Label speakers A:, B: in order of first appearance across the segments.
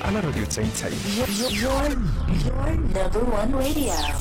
A: على راديو 90 90
B: Your, your number one radio.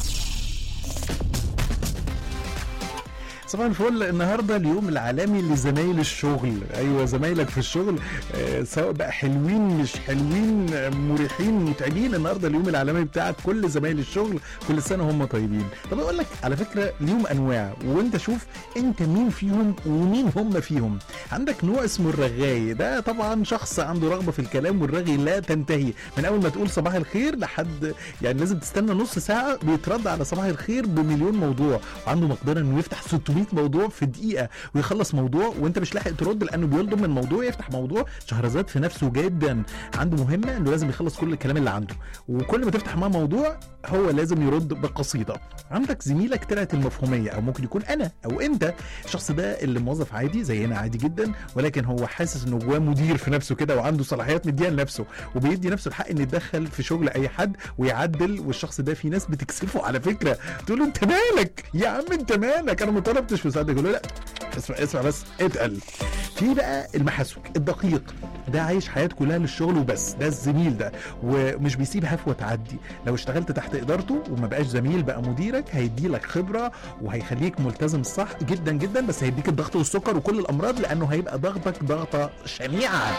C: صباح الفل النهارده اليوم العالمي لزمايل الشغل ايوه زمايلك في الشغل آه، سواء بقى حلوين مش حلوين آه، مريحين متعبين النهارده اليوم العالمي بتاعك كل زمايل الشغل كل سنه هم طيبين طب اقول لك على فكره ليهم انواع وانت شوف انت مين فيهم ومين هم فيهم عندك نوع اسمه الرغاي ده طبعا شخص عنده رغبه في الكلام والرغي لا تنتهي من اول ما تقول صباح الخير لحد يعني لازم تستنى نص ساعه بيترد على صباح الخير بمليون موضوع وعنده مقدره انه يفتح 600 موضوع في دقيقه ويخلص موضوع وانت مش لاحق ترد لانه بيلضم من موضوع يفتح موضوع شهرزاد في نفسه جدا عنده مهمه انه لازم يخلص كل الكلام اللي عنده وكل ما تفتح معاه موضوع هو لازم يرد بقصيده عندك زميلك طلعت المفهوميه او ممكن يكون انا او انت الشخص ده اللي موظف عادي زينا عادي جدا ولكن هو حاسس انه جواه مدير في نفسه كده وعنده صلاحيات مديها لنفسه وبيدي نفسه الحق ان يتدخل في شغل اي حد ويعدل والشخص ده في ناس بتكسفه على فكره تقول له انت مالك يا عم انت مالك انا ما طلبتش في ساعتك يقول له لا اسمع اسمع بس اتقل في بقى المحاسوك الدقيق ده عايش حياته كلها للشغل وبس ده الزميل ده ومش بيسيب هفوه تعدي لو اشتغلت تحت ادارته وما بقاش زميل بقى مديرك هيدي لك خبره وهيخليك ملتزم صح جدا جدا بس هيديك الضغط والسكر وكل الامراض لانه هيبقى ضغطك ضغطه شنيعه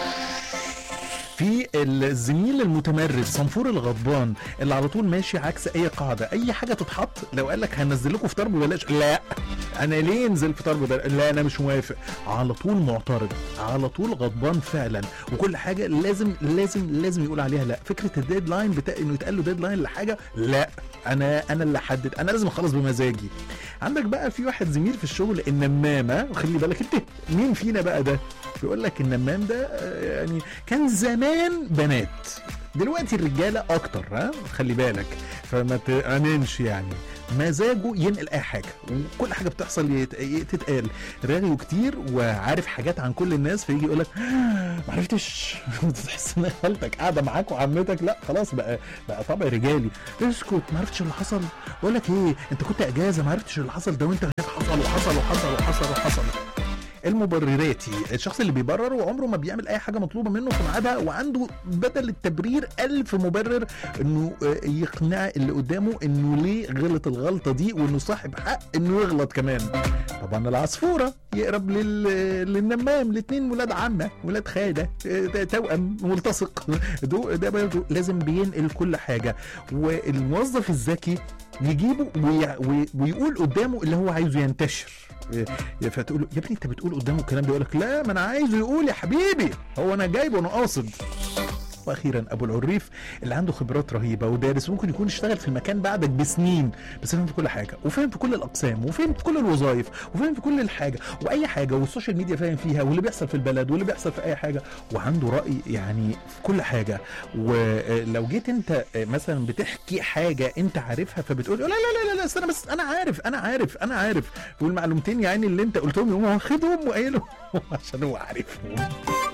C: في الزميل المتمرد صنفور الغضبان اللي على طول ماشي عكس اي قاعده اي حاجه تتحط لو قال لك هنزل لكم فطار ببلاش لا انا ليه انزل فطار ببلاش لا انا مش موافق على طول معترض على طول غضبان فعلا وكل حاجه لازم لازم لازم يقول عليها لا فكره الديدلاين بتاع انه يتقال له ديدلاين لحاجه لا انا انا اللي احدد انا لازم اخلص بمزاجي عندك بقى في واحد زميل في الشغل النمامه وخلي بالك انت مين فينا بقى ده بيقول لك النمام ده آه، يعني كان زمان بنات دلوقتي الرجاله اكتر ها خلي بالك فما تامنش يعني مزاجه ينقل اي حاجه وكل حاجه بتحصل يت- تتقال راغي كتير وعارف حاجات عن كل الناس فيجي يقول لك ما عرفتش تحس ان خالتك قاعده معاك وعمتك لا خلاص بقى بقى طبع رجالي اسكت ما عرفتش اللي حصل بقول لك ايه انت كنت اجازه ما عرفتش اللي حصل ده وانت هناك حصل وحصل وحصل وحصل وحصل المبرراتي الشخص اللي بيبرر وعمره ما بيعمل اي حاجه مطلوبه منه في ميعادها وعنده بدل التبرير ألف مبرر انه آه، يقنع اللي قدامه انه ليه غلط الغلطه دي وانه صاحب حق انه يغلط كمان طبعا العصفوره يقرب لل... للنمام الاثنين ولاد عمه ولاد خاله آه، توأم ملتصق دو- ده برضه لازم بينقل كل حاجه والموظف الذكي يجيبه وي... وي... ويقول قدامه اللي هو عايزه ينتشر إيه، فتقول له يا ابني انت بتقول قدامه الكلام ده يقول لك لا ما انا عايزه يقول يا حبيبي هو انا جايبه انا قاصد واخيرا ابو العريف اللي عنده خبرات رهيبه ودارس ممكن يكون اشتغل في المكان بعدك بسنين بس فاهم في كل حاجه وفاهم في كل الاقسام وفاهم في كل الوظائف وفاهم في كل الحاجه واي حاجه والسوشيال ميديا فاهم فيها واللي بيحصل في البلد واللي بيحصل في اي حاجه وعنده راي يعني في كل حاجه ولو جيت انت مثلا بتحكي حاجه انت عارفها فبتقول لا لا لا لا, لا استنى بس انا عارف انا عارف انا عارف والمعلومتين يعني اللي انت قلتهم يقوم واخدهم وقايلهم عشان هو عارفهم